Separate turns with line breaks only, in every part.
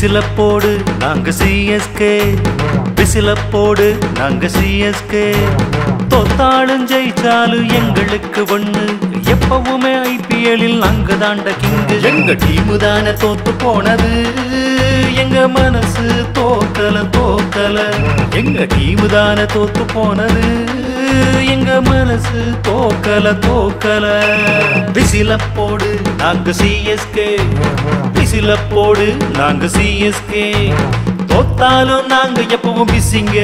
விசில போடு நாங்க சிஎஸ்கே விசில போடு நாங்க சிஎஸ்கே தோத்தாலும் ஜெயிச்சாலும் எங்களுக்கு ஒண்ணு எப்பவுமே ஐபிஎல்லில் நாங்க தாண்ட கிங்கு எங்க டீமு தானே தோத்து போனது எங்க மனசு தோக்கல தோக்கல எங்க டீமு தானே தோத்து போனது எங்க மனசு தோக்கல தோக்கல விசில போடு நாங்க சிஎஸ்கே விசில போடு நாங்க சிஎஸ்கே தோத்தாலும் நாங்க எப்பவும் பிசிங்க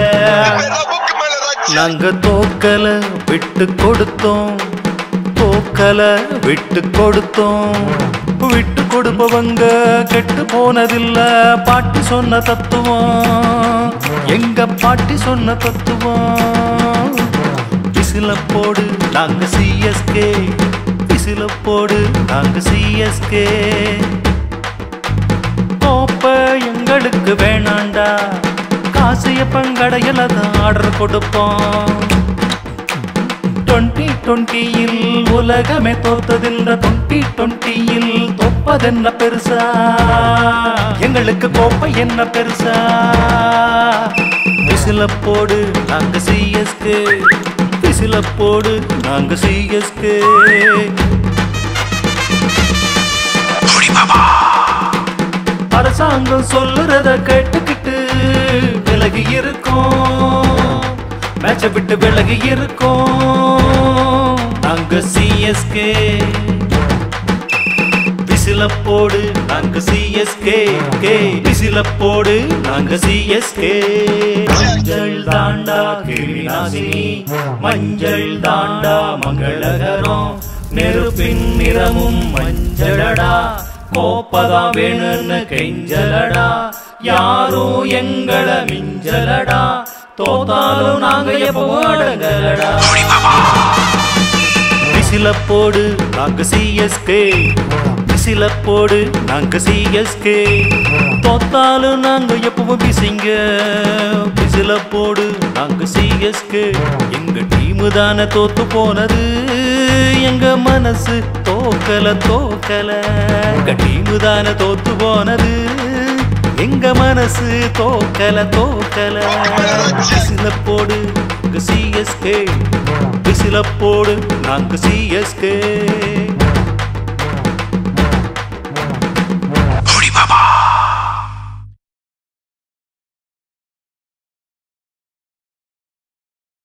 நாங்க தோக்கல விட்டு கொடுத்தோம் தோக்கல விட்டு கொடுத்தோம் விட்டு கொடுப்பவங்க கெட்டு போனதில்ல பாட்டி சொன்ன தத்துவம் எங்க பாட்டி சொன்ன தத்துவம் விசில போடு நாங்க சிஎஸ்கே விசில போடு நாங்க சிஎஸ்கே கோப்ப எங்களுக்கு வேணாண்டா காசு எப்பங்கடையில தான் ஆர்டர் கொடுப்போம் டுவெண்ட்டி டுவெண்ட்டியில் உலகமே தோத்ததில்ல டுவெண்ட்டி டுவெண்ட்டியில் தொப்பதென்ன பெருசா எங்களுக்கு கோப்பை என்ன பெருசா விசில போடு நாங்க சிஎஸ்கே விசில போடு நாங்க சிஎஸ்கே அரசாங்கம் சொல்லுறத கேட்டுக்கிட்டு விலகி இருக்கோம் மேட்ச விட்டு விலகி இருக்கோம் நாங்க சிஎஸ்கே விசில போடு நாங்க சிஎஸ்கே கே விசில போடு நாங்க சிஎஸ்கே மஞ்சள் தாண்டா கிருமிநாசினி மஞ்சள் தாண்டா மங்களகரம் நெருப்பின் நிறமும் மஞ்சளடா கோப்பதா வேணும்னு கெஞ்சலடா யாரும் எங்களை மிஞ்சலடா தோத்தாலும் நாங்க எப்பவும் அடங்கலடா விசில போடு நாங்க சிஎஸ்கே விசில போடு நாங்க சிஎஸ்கே தோத்தாலும் நாங்க எப்பவும் பிசிங்க விசில போடு நாங்க சிஎஸ்கே எங்க டீமு தானே தோத்து போனது எங்க மனசு தோக்கல தோக்கல எங்க டீமு தானே தோத்து போனது எங்க மனசு தோக்கல தோக்கல விசில போடு நாங்க சிஎஸ்கே விசில போடு நாங்க சிஎஸ்கே